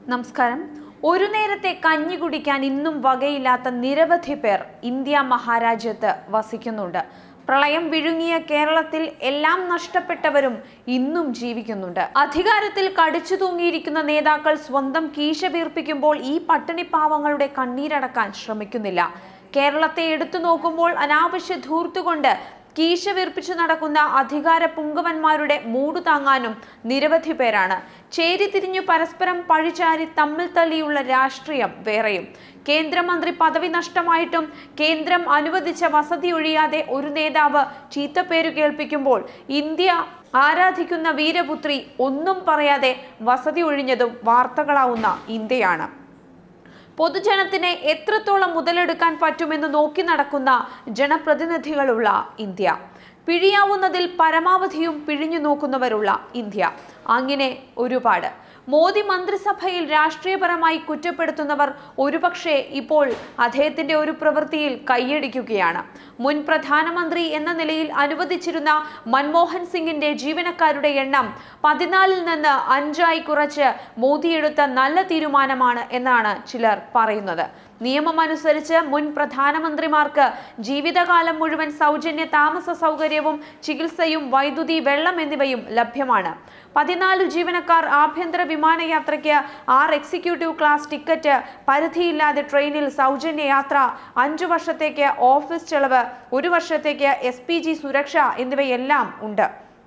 നമസ്കാരം ഒരു നേരത്തെ കഞ്ഞി കുടിക്കാൻ ഇന്നും വകയില്ലാത്ത നിരവധി പേർ ഇന്ത്യ മഹാരാജ്യത്ത് വസിക്കുന്നുണ്ട് പ്രളയം വിഴുങ്ങിയ കേരളത്തിൽ എല്ലാം നഷ്ടപ്പെട്ടവരും ഇന്നും ജീവിക്കുന്നുണ്ട് അധികാരത്തിൽ കടിച്ചു തൂങ്ങിയിരിക്കുന്ന നേതാക്കൾ സ്വന്തം കീശ വീർപ്പിക്കുമ്പോൾ ഈ പട്ടിണിപ്പാവങ്ങളുടെ കണ്ണീരടക്കാൻ ശ്രമിക്കുന്നില്ല കേരളത്തെ എടുത്തു നോക്കുമ്പോൾ അനാവശ്യ ധൂർത്തുകൊണ്ട് കീശ വീർപ്പിച്ചു നടക്കുന്ന അധികാര പുങ്കവന്മാരുടെ മൂടു താങ്ങാനും നിരവധി പേരാണ് ചേരിതിരിഞ്ഞു പരസ്പരം പഴിചാരി തമ്മിൽ തല്ലിയുള്ള രാഷ്ട്രീയം വേറെയും കേന്ദ്രമന്ത്രി പദവി നഷ്ടമായിട്ടും കേന്ദ്രം അനുവദിച്ച വസതി ഒഴിയാതെ ഒരു നേതാവ് ചീത്തപ്പേരു കേൾപ്പിക്കുമ്പോൾ ഇന്ത്യ ആരാധിക്കുന്ന വീരപുത്രി ഒന്നും പറയാതെ വസതി ഒഴിഞ്ഞതും വാർത്തകളാവുന്ന ഇന്ത്യയാണ് പൊതുജനത്തിന് എത്രത്തോളം മുതലെടുക്കാൻ പറ്റുമെന്ന് നോക്കി നടക്കുന്ന ജനപ്രതിനിധികളുള്ള ഇന്ത്യ പിഴിയാവുന്നതിൽ പരമാവധിയും പിഴിഞ്ഞു നോക്കുന്നവരുള്ള ഇന്ത്യ അങ്ങനെ ഒരുപാട് മോദി മന്ത്രിസഭയിൽ രാഷ്ട്രീയപരമായി കുറ്റപ്പെടുത്തുന്നവർ ഒരുപക്ഷെ ഇപ്പോൾ അദ്ദേഹത്തിന്റെ ഒരു പ്രവൃത്തിയിൽ കൈയടിക്കുകയാണ് മുൻ പ്രധാനമന്ത്രി എന്ന നിലയിൽ അനുവദിച്ചിരുന്ന മൻമോഹൻ സിംഗിന്റെ ജീവനക്കാരുടെ എണ്ണം പതിനാലിൽ നിന്ന് അഞ്ചായി കുറച്ച് മോദി എടുത്ത നല്ല തീരുമാനമാണ് എന്നാണ് ചിലർ പറയുന്നത് നിയമമനുസരിച്ച് മുൻ പ്രധാനമന്ത്രിമാർക്ക് ജീവിതകാലം മുഴുവൻ സൗജന്യ താമസ സൗകര്യവും ചികിത്സയും വൈദ്യുതി വെള്ളം എന്നിവയും ലഭ്യമാണ് പതിനാല് ജീവനക്കാർ ആഭ്യന്തര വിമാനയാത്രയ്ക്ക് ആറ് എക്സിക്യൂട്ടീവ് ക്ലാസ് ടിക്കറ്റ് പരിധിയില്ലാതെ ട്രെയിനിൽ സൗജന്യ യാത്ര അഞ്ചു വർഷത്തേക്ക് ഓഫീസ് ചെലവ് ഒരു വർഷത്തേക്ക് എസ് സുരക്ഷ എന്നിവയെല്ലാം ഉണ്ട്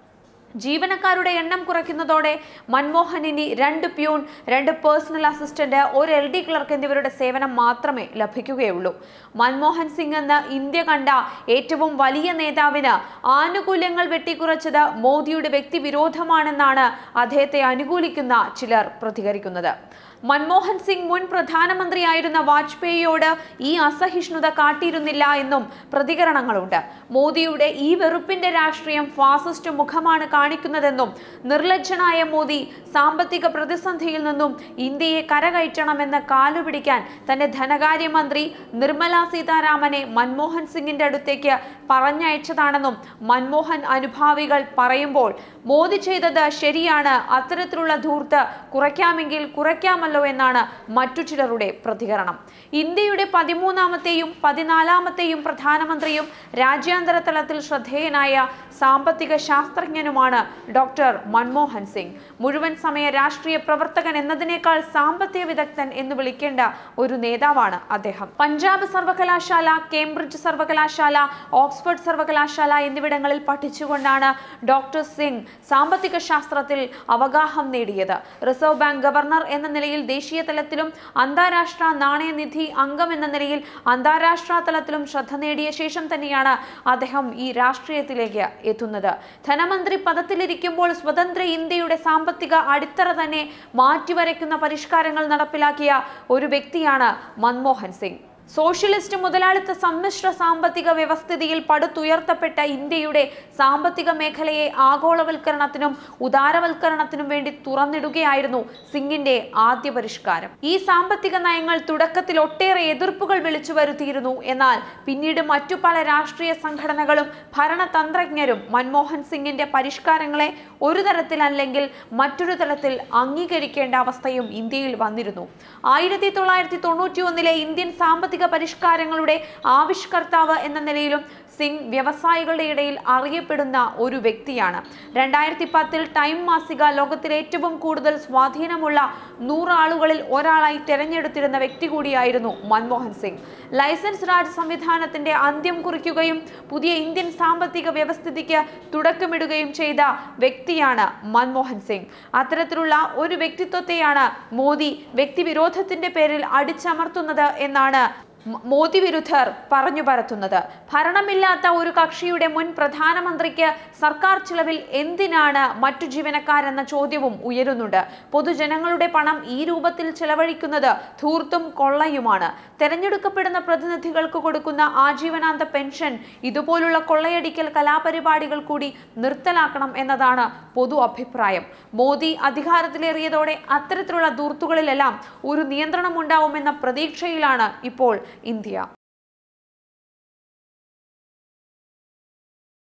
ജീവനക്കാരുടെ എണ്ണം കുറയ്ക്കുന്നതോടെ മൻമോഹൻ ഇനി രണ്ട് പ്യൂൺ രണ്ട് പേഴ്സണൽ അസിസ്റ്റന്റ് ഒരു എൽ ഡി ക്ലർക്ക് എന്നിവരുടെ സേവനം മാത്രമേ ലഭിക്കുകയുള്ളൂ മൻമോഹൻ സിംഗ് എന്ന ഇന്ത്യ കണ്ട ഏറ്റവും വലിയ നേതാവിന് ആനുകൂല്യങ്ങൾ വെട്ടിക്കുറച്ചത് മോദിയുടെ വ്യക്തിവിരോധമാണെന്നാണ് അദ്ദേഹത്തെ അനുകൂലിക്കുന്ന ചിലർ പ്രതികരിക്കുന്നത് മൻമോഹൻ സിംഗ് മുൻ പ്രധാനമന്ത്രിയായിരുന്ന വാജ്പേയിയോട് ഈ അസഹിഷ്ണുത കാട്ടിയിരുന്നില്ല എന്നും പ്രതികരണങ്ങളുണ്ട് മോദിയുടെ ഈ വെറുപ്പിന്റെ രാഷ്ട്രീയം ഫാസിസ്റ്റ് മുഖമാണ് കാണിക്കുന്നതെന്നും നിർലജ്ജനായ മോദി സാമ്പത്തിക പ്രതിസന്ധിയിൽ നിന്നും ഇന്ത്യയെ കരകയറ്റണമെന്ന് കാലുപിടിക്കാൻ തന്റെ ധനകാര്യമന്ത്രി നിർമ്മല സീതാരാമനെ മൻമോഹൻ സിംഗിന്റെ അടുത്തേക്ക് പറഞ്ഞയച്ചതാണെന്നും മൻമോഹൻ അനുഭാവികൾ പറയുമ്പോൾ മോദി ചെയ്തത് ശരിയാണ് അത്തരത്തിലുള്ള ധൂർത്ത് കുറയ്ക്കാമെങ്കിൽ കുറയ്ക്കാമല്ലോ എന്നാണ് മറ്റു ചിലരുടെ പ്രതികരണം ഇന്ത്യയുടെ പതിമൂന്നാമത്തെയും പതിനാലാമത്തെയും പ്രധാനമന്ത്രിയും രാജ്യാന്തര തലത്തിൽ ശ്രദ്ധേയനായ സാമ്പത്തിക ശാസ്ത്രജ്ഞനുമാണ് ഡോക്ടർ മൻമോഹൻ സിംഗ് മുഴുവൻ സമയ രാഷ്ട്രീയ പ്രവർത്തകൻ എന്നതിനേക്കാൾ സാമ്പത്തിക വിദഗ്ധൻ എന്ന് വിളിക്കേണ്ട ഒരു നേതാവാണ് അദ്ദേഹം പഞ്ചാബ് സർവകലാശാല കേംബ്രിഡ്ജ് സർവകലാശാല ഓക്സ്ഫോർഡ് സർവകലാശാല എന്നിവിടങ്ങളിൽ പഠിച്ചുകൊണ്ടാണ് ഡോക്ടർ സിംഗ് സാമ്പത്തിക ശാസ്ത്രത്തിൽ അവഗാഹം നേടിയത് റിസർവ് ബാങ്ക് ഗവർണർ എന്ന നിലയിൽ ദേശീയ തലത്തിലും അന്താരാഷ്ട്ര നാണയനിധി അംഗം എന്ന നിലയിൽ അന്താരാഷ്ട്ര തലത്തിലും ശ്രദ്ധ നേടിയ ശേഷം തന്നെയാണ് അദ്ദേഹം ഈ രാഷ്ട്രീയത്തിലേക്ക് എത്തുന്നത് ധനമന്ത്രി പദത്തിലിരിക്കുമ്പോൾ സ്വതന്ത്ര ഇന്ത്യയുടെ സാമ്പത്തിക അടിത്തറ തന്നെ മാറ്റിവരയ്ക്കുന്ന പരിഷ്കാരങ്ങൾ നടപ്പിലാക്കിയ ഒരു വ്യക്തിയാണ് മൻമോഹൻ സിംഗ് സോഷ്യലിസ്റ്റ് മുതലാളിത്ത സമ്മിശ്ര സാമ്പത്തിക വ്യവസ്ഥിതിയിൽ പടുത്തുയർത്തപ്പെട്ട ഇന്ത്യയുടെ സാമ്പത്തിക മേഖലയെ ആഗോളവൽക്കരണത്തിനും ഉദാരവൽക്കരണത്തിനും വേണ്ടി തുറന്നിടുകയായിരുന്നു സിംഗിന്റെ ആദ്യ പരിഷ്കാരം ഈ സാമ്പത്തിക നയങ്ങൾ തുടക്കത്തിൽ ഒട്ടേറെ എതിർപ്പുകൾ വിളിച്ചു വരുത്തിയിരുന്നു എന്നാൽ പിന്നീട് മറ്റു പല രാഷ്ട്രീയ സംഘടനകളും ഭരണതന്ത്രജ്ഞരും മൻമോഹൻ സിംഗിന്റെ പരിഷ്കാരങ്ങളെ ഒരു തരത്തിലല്ലെങ്കിൽ മറ്റൊരു തലത്തിൽ അംഗീകരിക്കേണ്ട അവസ്ഥയും ഇന്ത്യയിൽ വന്നിരുന്നു ആയിരത്തി തൊള്ളായിരത്തി തൊണ്ണൂറ്റി ഒന്നിലെ ഇന്ത്യൻ സാമ്പത്തിക പരിഷ്കാരങ്ങളുടെ ആവിഷ്കർത്താവ് എന്ന നിലയിലും സിംഗ് വ്യവസായികളുടെ ഇടയിൽ അറിയപ്പെടുന്ന ഒരു വ്യക്തിയാണ് രണ്ടായിരത്തി പത്തിൽ ടൈം മാസിക ലോകത്തിലെ ഏറ്റവും കൂടുതൽ സ്വാധീനമുള്ള നൂറ് ആളുകളിൽ ഒരാളായി തെരഞ്ഞെടുത്തിരുന്ന വ്യക്തി കൂടിയായിരുന്നു മൻമോഹൻ സിംഗ് ലൈസൻസ് രാജ് സംവിധാനത്തിന്റെ അന്ത്യം കുറിക്കുകയും പുതിയ ഇന്ത്യൻ സാമ്പത്തിക വ്യവസ്ഥിതിക്ക് തുടക്കമിടുകയും ചെയ്ത വ്യക്തിയാണ് മൻമോഹൻ സിംഗ് അത്തരത്തിലുള്ള ഒരു വ്യക്തിത്വത്തെയാണ് മോദി വ്യക്തിവിരോധത്തിന്റെ പേരിൽ അടിച്ചമർത്തുന്നത് എന്നാണ് മ- മോദി വിരുദ്ധർ പറഞ്ഞു പരത്തുന്നത് ഭരണമില്ലാത്ത ഒരു കക്ഷിയുടെ മുൻ പ്രധാനമന്ത്രിക്ക് സർക്കാർ ചിലവിൽ എന്തിനാണ് മറ്റു ജീവനക്കാരെന്ന ചോദ്യവും ഉയരുന്നുണ്ട് പൊതുജനങ്ങളുടെ പണം ഈ രൂപത്തിൽ ചെലവഴിക്കുന്നത് ധൂർത്തും കൊള്ളയുമാണ് തെരഞ്ഞെടുക്കപ്പെടുന്ന പ്രതിനിധികൾക്ക് കൊടുക്കുന്ന ആജീവനാന്ത പെൻഷൻ ഇതുപോലുള്ള കൊള്ളയടിക്കൽ കലാപരിപാടികൾ കൂടി നിർത്തലാക്കണം എന്നതാണ് പൊതു അഭിപ്രായം മോദി അധികാരത്തിലേറിയതോടെ അത്തരത്തിലുള്ള ധൂർത്തുകളിലെല്ലാം ഒരു നിയന്ത്രണം ഉണ്ടാവുമെന്ന പ്രതീക്ഷയിലാണ് ഇപ്പോൾ ഇന്ത്യ